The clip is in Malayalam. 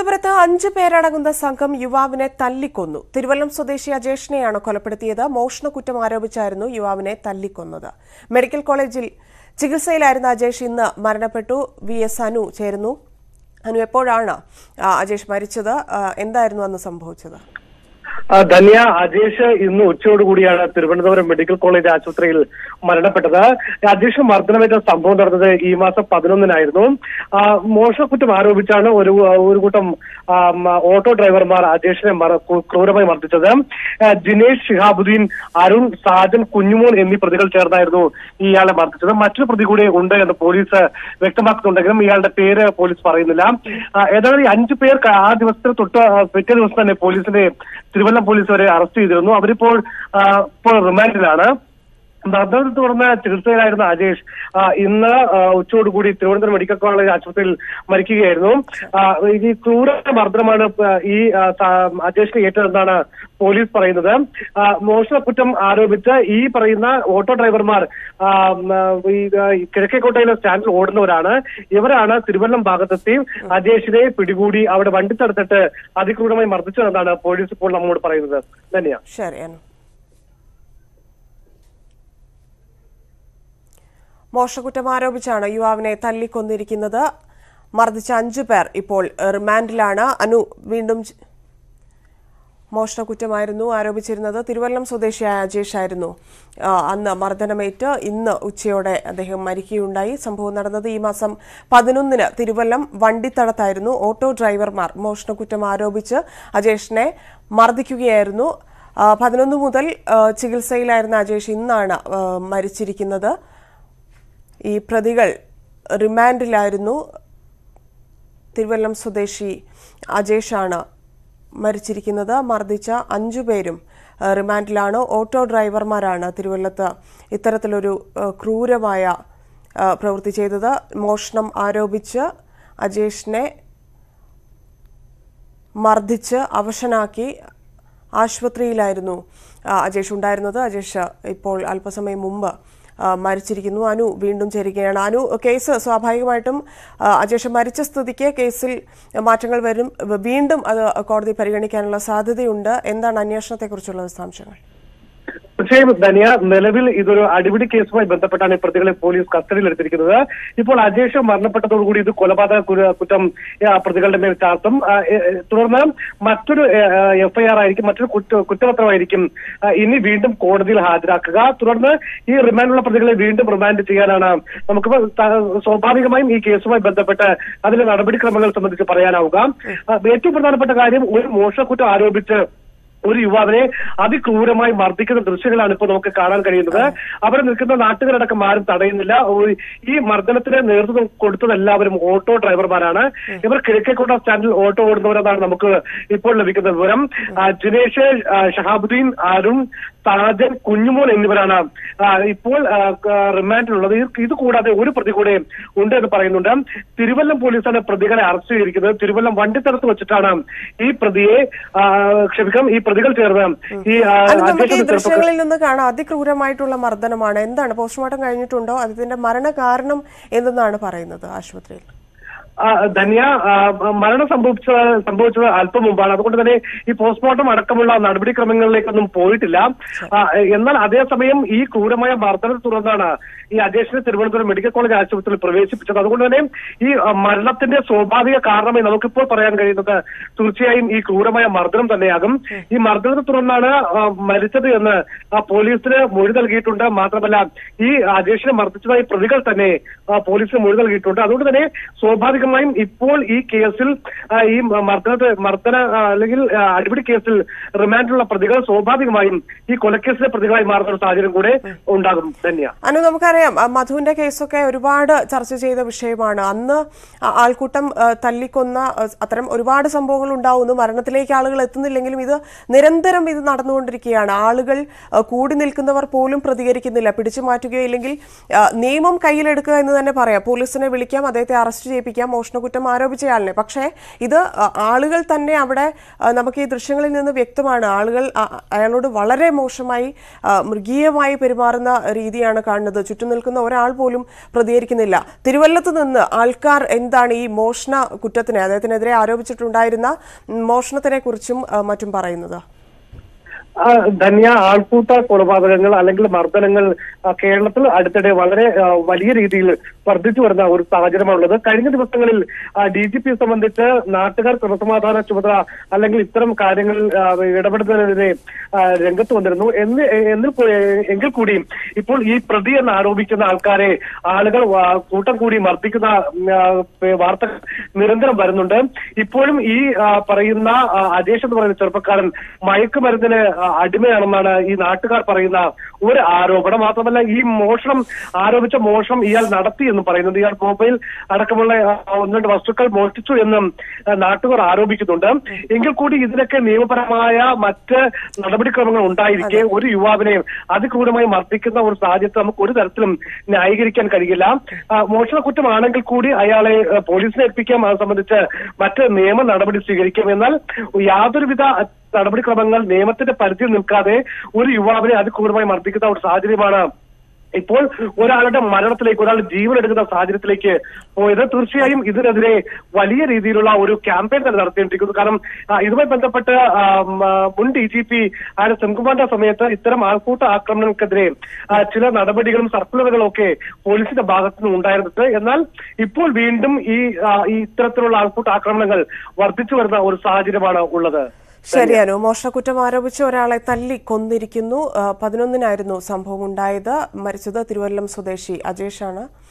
തിരുവനന്തപുരത്ത് അഞ്ച് പേരടങ്ങുന്ന സംഘം യുവാവിനെ തല്ലിക്കൊന്നു തിരുവല്ലം സ്വദേശി അജേഷിനെയാണ് കൊലപ്പെടുത്തിയത് മോഷണക്കുറ്റം ആരോപിച്ചായിരുന്നു യുവാവിനെ തല്ലിക്കൊന്നത് മെഡിക്കൽ കോളേജിൽ ചികിത്സയിലായിരുന്ന അജേഷ് ഇന്ന് മരണപ്പെട്ടു വി എസ് അനു ചേരുന്നു അനു എപ്പോഴാണ് ആ, അജേഷ് മരിച്ചത് ആ, എന്തായിരുന്നു അന്ന് സംഭവിച്ചത് ആ, ധന്യ അജേഷ് ഇന്ന് ഉച്ചയോടുകൂടിയാണ് തിരുവനന്തപുരം മെഡിക്കൽ കോളേജ് ആശുപത്രിയിൽ മരണപ്പെട്ടത് അജേഷ് മർദ്ദനമേറ്റ സംഭവം നടന്നത് ഈ മാസം പതിനൊന്നിനായിരുന്നു ആ, മോഷണക്കുറ്റം ആരോപിച്ചാണ് ഒരു ഒരു കൂട്ടം ആ, മ, ഓട്ടോ ഡ്രൈവർമാർ അജേഷിനെ മറ- ക്രൂ- ക്രൂരമായി മർദ്ദിച്ചത് ആ, ജിനേഷ് ഷിഹാബുദ്ദീൻ അരുൺ സാജൻ കുഞ്ഞുമോൻ എന്നീ പ്രതികൾ ചേർന്നായിരുന്നു ഇയാളെ മർദ്ദിച്ചത് മറ്റൊരു പ്രതി കൂടി ഉണ്ട് എന്ന് പോലീസ് വ്യക്തമാക്കുന്നുണ്ടെങ്കിലും ഇയാളുടെ പേര് പോലീസ് പറയുന്നില്ല ആ, ഏതായാലും ഈ അഞ്ചു പേർ ക- ആ ദിവസത്തിന് തൊട്ട് ആ, പിറ്റേ ദിവസം തന്നെ പോലീസിനെ തിരുവല്ലം പോലീസ് അവരെ അറസ്റ്റ് ചെയ്തിരുന്നു അവരിപ്പോൾ ആ, ഇപ്പോൾ റിമാൻഡിലാണ് മർദ്ദനത്തെ തുടർന്ന് ചികിത്സയിലായിരുന്ന അജേഷ് ആ, ഇന്ന് ആ, ഉച്ചയോടുകൂടി തിരുവനന്തപുരം മെഡിക്കൽ കോളേജ് ആശുപത്രിയിൽ മരിക്കുകയായിരുന്നു ആ, ഈ ക്രൂര മർദ്ദനമാണ് പ- ഈ ആ, സ- അജേഷിന് ഏറ്റതെന്നാണ് പോലീസ് പറയുന്നത് ആ, മോഷണക്കുറ്റം ആരോപിച്ച് ഈ പറയുന്ന ഓട്ടോ ഡ്രൈവർമാർ ആ, ഉം, ആ, ഈ ആ, ഈ കിഴക്കേക്കോട്ടയിലെ സ്റ്റാൻഡിൽ ഓടുന്നവരാണ് ഇവരാണ് തിരുവല്ലം ഭാഗത്തെത്തി അജേഷിനെ പിടികൂടി അവിടെ വണ്ടി തടുത്തിട്ട് അതിക്രൂരമായി മർദ്ദിച്ചതെന്നാണ് പോലീസ് ഇപ്പോൾ നമ്മോട് പറയുന്നത് തന്നെയാണ് ശരി അനു മോഷണക്കുറ്റം ആരോപിച്ചാണ് യുവാവിനെ തല്ലിക്കൊന്നിരിക്കുന്നത് മർദ്ദിച്ച അഞ്ചു പേർ ഇപ്പോൾ റിമാൻഡിലാണ് അനു വീണ്ടും ച- മോഷണക്കുറ്റമായിരുന്നു ആരോപിച്ചിരുന്നത് തിരുവല്ലം സ്വദേശിയായ അജേഷ് ആയിരുന്നു ആ, അന്ന് മർദ്ദനമേറ്റ് ഇന്ന് ഉച്ചയോടെ അദ്ദേഹം മരിക്കുകയുണ്ടായി സംഭവം നടന്നത് ഈ മാസം പതിനൊന്നിന് തിരുവല്ലം വണ്ടിത്തടത്തായിരുന്നു ഓട്ടോ ഡ്രൈവർമാർ മോഷണക്കുറ്റം ആരോപിച്ച് അജേഷിനെ മർദ്ദിക്കുകയായിരുന്നു ആ, പതിനൊന്ന് മുതൽ ആ, ചികിത്സയിലായിരുന്ന അജേഷ് ഇന്നാണ് ആ, മരിച്ചിരിക്കുന്നത് ഈ പ്രതികൾ റിമാൻഡിലായിരുന്നു തിരുവല്ലം സ്വദേശി അജേഷാണ് മരിച്ചിരിക്കുന്നത് മർദ്ദിച്ച അഞ്ചു പേരും ആ, റിമാൻഡിലാണ് ഓട്ടോ ഡ്രൈവർമാരാണ് തിരുവല്ലത്ത് ഇത്തരത്തിലൊരു ആ, ക്രൂരമായ ആ, പ്രവൃത്തി ചെയ്തത് മോഷണം ആരോപിച്ച് അജേഷിനെ മർദ്ദിച്ച് അവശനാക്കി ആശുപത്രിയിലായിരുന്നു ആ, അജേഷ് ഉണ്ടായിരുന്നത് അജേഷ് ഇപ്പോൾ അല്പസമയം മുമ്പ് ആ, മരിച്ചിരിക്കുന്നു അനു വീണ്ടും ചേരുകയാണ് അനു കേസ് സ്വാഭാവികമായിട്ടും ആ, അജേഷ് മരിച്ച സ്ഥിതിക്ക് കേസിൽ മാറ്റങ്ങൾ വരും വീണ്ടും അത് കോടതി പരിഗണിക്കാനുള്ള സാധ്യതയുണ്ട് എന്താണ് അന്വേഷണത്തെക്കുറിച്ചുള്ള വിശദാംശങ്ങൾ തീർച്ചയായും ധനിയ നിലവിൽ ഇതൊരു അടിപിടി കേസുമായി ബന്ധപ്പെട്ടാണ് ഈ പ്രതികളെ പോലീസ് കസ്റ്റഡിയിൽ എടുത്തിരിക്കുന്നത് ഇപ്പോൾ അജേഷ് മരണപ്പെട്ടതോടുകൂടി ഇത് കൊലപാതക കുര- കുറ്റം ആ, പ്രതികളുടെ മേൽ ചാർത്തും ആ, എ, എ, തുടർന്ന് മറ്റൊരു എഫ്ഐആർ ആയിരിക്കും മറ്റൊരു കുറ്റ കുറ്റപത്രമായിരിക്കും ആ, ഇനി വീണ്ടും കോടതിയിൽ ഹാജരാക്കുക തുടർന്ന് ഈ റിമാൻഡുള്ള പ്രതികളെ വീണ്ടും റിമാൻഡ് ചെയ്യാനാണ് നമുക്ക് സ്വാഭാവികമായും ഈ കേസുമായി ബന്ധപ്പെട്ട് അതിലെ നടപടിക്രമങ്ങൾ സംബന്ധിച്ച് പറയാനാവുക ആ, ഏറ്റവും പ്രധാനപ്പെട്ട കാര്യം ഒരു മോഷണക്കുറ്റം ആരോപിച്ച് ഒരു യുവാവിനെ അതിക്രൂരമായി മർദ്ദിക്കുന്ന ദൃശ്യങ്ങളാണ് ഇപ്പോൾ നമുക്ക് കാണാൻ കഴിയുന്നത് അവിടെ നിൽക്കുന്ന നാട്ടുകാരടക്കം ആരും തടയുന്നില്ല ഒരു- ഈ മർദ്ദനത്തിന് നേതൃത്വം കൊടുത്തത് എല്ലാവരും ഓട്ടോ ഡ്രൈവർമാരാണ് ഇവർ കിഴക്കേക്കോട്ട സ്റ്റാൻഡിൽ ഓട്ടോ ഓടുന്നവരെന്നാണ് നമുക്ക് ഇപ്പോൾ ലഭിക്കുന്ന വിവരം ആ, ജിനേഷ് ആ, ഷഹാബുദ്ദീൻ അരുൺ സാജൻ കുഞ്ഞുമോൻ എന്നിവരാണ് ആ, ഇപ്പോൾ ആ, ക- റിമാൻഡിലുള്ളത് ഇത് ഇത് കൂടാതെ ഒരു പ്രതി കൂടെ ഉണ്ട് എന്ന് പറയുന്നുണ്ട് തിരുവല്ലം പോലീസാണ് പ്രതികളെ അറസ്റ്റ് ചെയ്തിരിക്കുന്നത് തിരുവല്ലം വണ്ടിത്തടത്ത് വെച്ചിട്ടാണ് ഈ പ്രതിയെ ആ, ക്ഷമിക്കണം ഈ പ്രതികൾ ചേർന്ന് ഈ ആ, അത് നമുക്ക് ഈ അജേഷിന്റെ ചെറുപ്പക്കാർ ദൃശ്യങ്ങളിൽ നിന്ന് കാണാം അതിക്രൂരമായിട്ടുള്ള മർദ്ദനമാണ് എന്താണ് പോസ്റ്റ്മോർട്ടം കഴിഞ്ഞിട്ടുണ്ടോ അതിന്റെ മരണ കാരണം എന്തെന്നാണ് പറയുന്നത് ആശുപത്രിയിൽ ആ, ധന്യ ആ, മരണം സംഭവിച്ച സംഭവിച്ചത് അല്പം മുമ്പാണ് അതുകൊണ്ട് തന്നെ ഈ പോസ്റ്റ്മോർട്ടം അടക്കമുള്ള നടപടിക്രമങ്ങളിലേക്കൊന്നും പോയിട്ടില്ല ആ, എന്നാൽ അതേസമയം ഈ ക്രൂരമായ മർദ്ദനത്തെ തുടർന്നാണ് ഈ അജേഷിനെ തിരുവനന്തപുരം മെഡിക്കൽ കോളേജ് ആശുപത്രിയിൽ പ്രവേശിപ്പിച്ചത് അതുകൊണ്ട് തന്നെ ഈ ആ, മരണത്തിന്റെ സ്വാഭാവിക കാരണമായി നമുക്കിപ്പോൾ പറയാൻ കഴിയുന്നത് തീർച്ചയായും ഈ ക്രൂരമായ മർദ്ദനം തന്നെയാകും ഈ മർദ്ദനത്തെ തുടർന്നാണ് ആ, മരിച്ചത് എന്ന് ആ, പോലീസിന് മൊഴി നൽകിയിട്ടുണ്ട് മാത്രമല്ല ഈ അജേഷിനെ മർദ്ദിച്ചതായി പ്രതികൾ തന്നെ ആ, പോലീസിന് മൊഴി നൽകിയിട്ടുണ്ട് അതുകൊണ്ട് തന്നെ സ്വാഭാവികമായും ഇപ്പോൾ ഈ കേസിൽ ആ, ഈ മർദ്ദനത്തെ മർദ്ദന ആ, അല്ലെങ്കിൽ ആ, അടിപിടി കേസിൽ റിമാൻഡിലുള്ള പ്രതികൾ സ്വാഭാവികമായും ഈ കൊലക്കേസിലെ പ്രതികളായി മാറുന്ന ഒരു സാഹചര്യം കൂടെ ഉണ്ടാകും തന്നെയാണ് അനു നമുക്കറിയാം ആ, മധുവിന്റെ കേസൊക്കെ ഒരുപാട് ചർച്ച ചെയ്ത വിഷയമാണ് അന്ന് ആ ആൾക്കൂട്ടം ആ, തല്ലിക്കൊന്ന ആ, അത്തരം ഒരുപാട് സംഭവങ്ങൾ ഉണ്ടാവുന്നു മരണത്തിലേക്ക് ആളുകൾ എത്തുന്നില്ലെങ്കിലും ഇത് നിരന്തരം ഇത് നടന്നുകൊണ്ടിരിക്കുകയാണ് ആളുകൾ ആ, കൂടി നിൽക്കുന്നവർ പോലും പ്രതികരിക്കുന്നില്ല പിടിച്ചു മാറ്റുകയോ ഇല്ലെങ്കിൽ ആ, നിയമം കയ്യിലെടുക്കുക എന്ന് തന്നെ പറയാം പോലീസിനെ വിളിക്കാം അദ്ദേഹത്തെ അറസ്റ്റ് ചെയ്യിപ്പിക്കാം മോഷണക്കുറ്റം ആരോപിച്ചയാളിനെ പക്ഷേ ഇത് ആ, ആളുകൾ തന്നെ അവിടെ ആ, നമുക്ക് ഈ ദൃശ്യങ്ങളിൽ നിന്ന് വ്യക്തമാണ് ആളുകൾ ആ, അയാളോട് വളരെ മോശമായി ആ, മൃഗീയമായി പെരുമാറുന്ന രീതിയാണ് കാണുന്നത് ചുറ്റും നിൽക്കുന്ന ഒരാൾ പോലും പ്രതികരിക്കുന്നില്ല തിരുവല്ലത്ത് നിന്ന് ആൾക്കാർ എന്താണ് ഈ മോഷണ കുറ്റത്തിന് അദ്ദേഹത്തിനെതിരെ ആരോപിച്ചിട്ടുണ്ടായിരുന്ന ഉം, മോഷണത്തിനെ കുറിച്ചും മറ്റും പറയുന്നത് ആ, ധന്യ ആൾക്കൂട്ട കൊലപാതകങ്ങൾ അല്ലെങ്കിൽ മർദ്ദനങ്ങൾ ആ, കേരളത്തിൽ അടുത്തിടെ വളരെ ആ, വലിയ രീതിയിൽ വർദ്ധിച്ചു വരുന്ന ഒരു സാഹചര്യമാണുള്ളത് കഴിഞ്ഞ ദിവസങ്ങളിൽ ഡി ജി പി സംബന്ധിച്ച് നാട്ടുകാർ ക്രമസമാധാന ചുമതല അല്ലെങ്കിൽ ഇത്തരം കാര്യങ്ങളിൽ ആ, ഇടപെടുന്നതിനെതിരെ ആ, രംഗത്ത് വന്നിരുന്നു എന്ന് എന്നിൽ കൂ- എങ്കിൽ കൂടിയും ഇപ്പോൾ ഈ പ്രതി എന്ന് ആരോപിക്കുന്ന ആൾക്കാരെ ആളുകൾ വാ- കൂട്ടം കൂടി മർദ്ദിക്കുന്ന ഉം, ആ, വാർത്ത നിരന്തരം വരുന്നുണ്ട് ഇപ്പോഴും ഈ ആ, പറയുന്ന ആ, അജേഷ് എന്ന് പറയുന്ന ചെറുപ്പക്കാരൻ മയക്കുമരുന്നിന് ആ, അടിമയാണെന്നാണ് ഈ നാട്ടുകാർ പറയുന്ന ഒരു ആരോപണം മാത്രമല്ല ഈ മോഷണം ആരോപിച്ച മോഷണം ഇയാൾ നടത്തി എന്ന് പറയുന്നത് ഇയാൾ മൊബൈൽ അടക്കമുള്ള ആ, ഒന്ന് രണ്ട് വസ്തുക്കൾ മോഷ്ടിച്ചു എന്നും ആ, നാട്ടുകാർ ആരോപിക്കുന്നുണ്ട് എങ്കിൽ കൂടി ഇതിനൊക്കെ നിയമപരമായ മറ്റ് നടപടിക്രമങ്ങൾ ഉണ്ടായിരിക്കെ ഒരു യുവാവിനെ അതിക്രൂരമായി മർദ്ദിക്കുന്ന ഒരു സാഹചര്യത്തെ നമുക്ക് ഒരു തരത്തിലും ന്യായീകരിക്കാൻ കഴിയില്ല ആ, മോഷണ കുറ്റമാണെങ്കിൽ കൂടി അയാളെ ആ, പോലീസിനെ ഏൽപ്പിക്കാം അത് സംബന്ധിച്ച് മറ്റ് നിയമ നടപടി സ്വീകരിക്കാം എന്നാൽ യാതൊരുവിധ നടപടിക്രമങ്ങൾ നിയമത്തിന്റെ പരിധിയിൽ നിൽക്കാതെ ഒരു യുവാവിനെ അതിക്രൂരമായി മർദ്ദിക്കുന്ന ഒരു സാഹചര്യമാണ് ഇപ്പോൾ ഒരാളുടെ മരണത്തിലേക്ക് ഒരാളുടെ ജീവൻ എടുക്കുന്ന സാഹചര്യത്തിലേക്ക് പോയത് തീർച്ചയായും ഇതിനെതിരെ വലിയ രീതിയിലുള്ള ഒരു ക്യാമ്പയിൻ തന്നെ നടത്തിയിരിക്കുന്നു കാരണം ആ, ഇതുമായി ബന്ധപ്പെട്ട് ആ, ഉം, ആ, മുൻ ഡി ജി പി ആയ സെൻകുമാറിന്റെ സമയത്ത് ഇത്തരം ആൾക്കൂട്ട ആക്രമണങ്ങൾക്കെതിരെ ആ, ചില നടപടികളും സർക്കുലറുകളും ഒക്കെ പോലീസിന്റെ ഭാഗത്തു നിന്ന് ഉണ്ടായിരുന്നത് എന്നാൽ ഇപ്പോൾ വീണ്ടും ഈ ആ, ഈ ഇത്തരത്തിലുള്ള ആൾക്കൂട്ട ആക്രമണങ്ങൾ വർദ്ധിച്ചു വരുന്ന ഒരു സാഹചര്യമാണ് ഉള്ളത് ശരി അനു മോഷണക്കുറ്റം ആരോപിച്ച് ഒരാളെ തല്ലി കൊന്നിരിക്കുന്നു ആ, പതിനൊന്നിനായിരുന്നു സംഭവം ഉണ്ടായത് മരിച്ചത് തിരുവല്ലം സ്വദേശി അജേഷാണ്